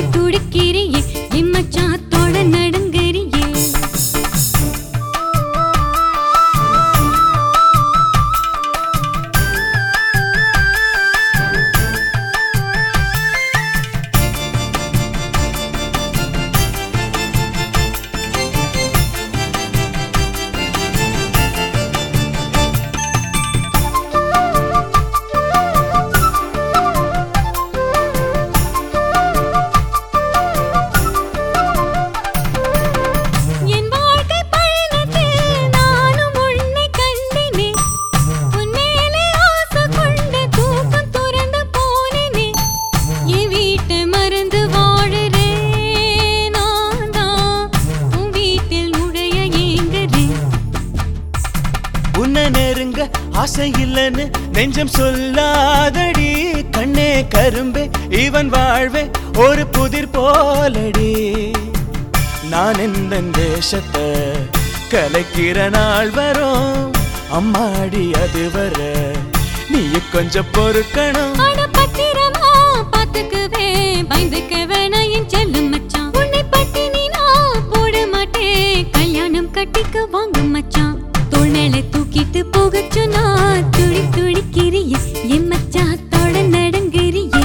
துடிக்கிறியே இம்மச்சாத்தோட நடுங்கறியே என் வாழ்க்கை பயணத்தில் நானும் உன்னை கண்டினே உன் மேலே ஆசை கொண்டு தூக்கம் துறந்து போனேனே என் வீட்டை மறந்து வாழுறேன் நான் தான் உன் வீட்டில் நுழைய ஏங்குறேன் உன்னை நெருங்க ஆசை இல்லைன்னு நெஞ்சம் சொல்லாதடி கண்ணே கரும்பே இவன் வாழ்வே ஒரு புதிர் போலடி நான் இந்த தேசத்தை கலைக்கிற நாள் வரும் அம்மாடி அது வர நீ கொஞ்சம் பொறுக்கணும் அட பத்திரமா பாத்துக்குவேன் பயந்துக்க வேணாம் என் செல்லும் மச்சான் உன்னை பட்டினி நான் போட மாட்டேன் கல்யாணம் கட்டிக்க வாங்க மச்சான் தோள் மேல தூக்கிட்டு போக சொன்னா துடி துடிக்கிறிய என் மச்சாத்தோட நடங்குறியே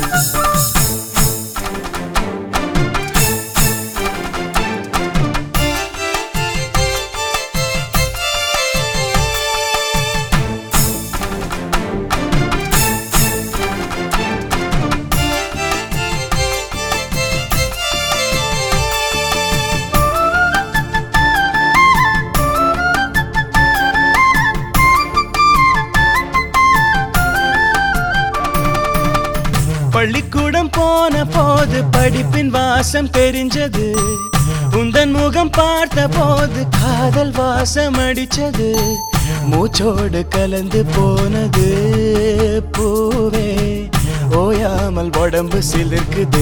பள்ளிக்கூடம் போன போது படிப்பின் வாசம் தெரிஞ்சது உந்தன் முகம் பார்த்த போது காதல் வாசம் அடிச்சது மூச்சோடு கலந்து போனது பூவே ஓயாமல் உடம்பு சிலிர்க்குது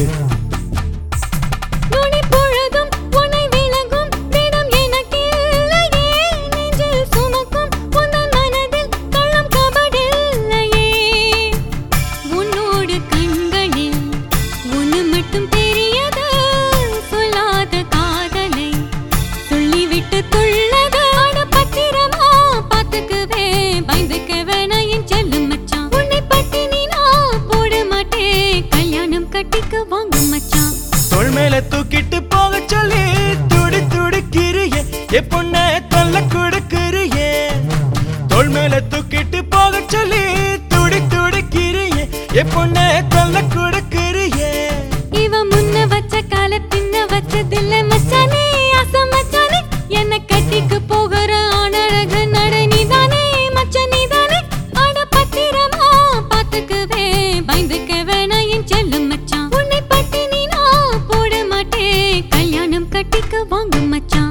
நுனி பொழுதும் உன்னை விளங்கும் தினம் எனக்கில்லையே நெஞ்சில் சுமக்கும் உந்தன் மனதில் கள்ளம் கபடில்லையே உன்னோடு கண்களில் ஒண்ணு மட்டும் தெரியது சொல்லாத காதலை சொல்லிவிட்டு துள்ளது அட பத்திரமா பாத்துக்குவேன் பயந்துக்க வேணாம் என் செல்லும் மச்சான் உன்னை பட்டினி நான் போட மாட்டேன் கல்யாணம் கட்டிக்க வாங்க மச்சான் தோள் மேல தூக்கிட்டு போக சொல்லி துடி துடிக்கிறியே எ பொண்ண தொல்ல கொடுக்கிறியே தோள் மேல தூக்கிட்டு போக சொல்லி துடி துடிக்கிறியே எ பொண்ண தொல்ல கொடுக்கிறியே இவ முன்ன வச்ச கால பின்ன வச்சதில்ல மச்சானே ஆசை மச்சானே என்ன கட்டிக்கு போகிற ஆனழகு நட நீதானே மச்சான் நீதானே ஆட பத்திரமா பாத்துக்குவேன் பயந்துக்க வேணாம் என் செல்லும் மச்சான் உன்னை பட்டினி நான் போட மாட்டேன் கல்யாணம் கட்டிக்க வாங்க மச்சான்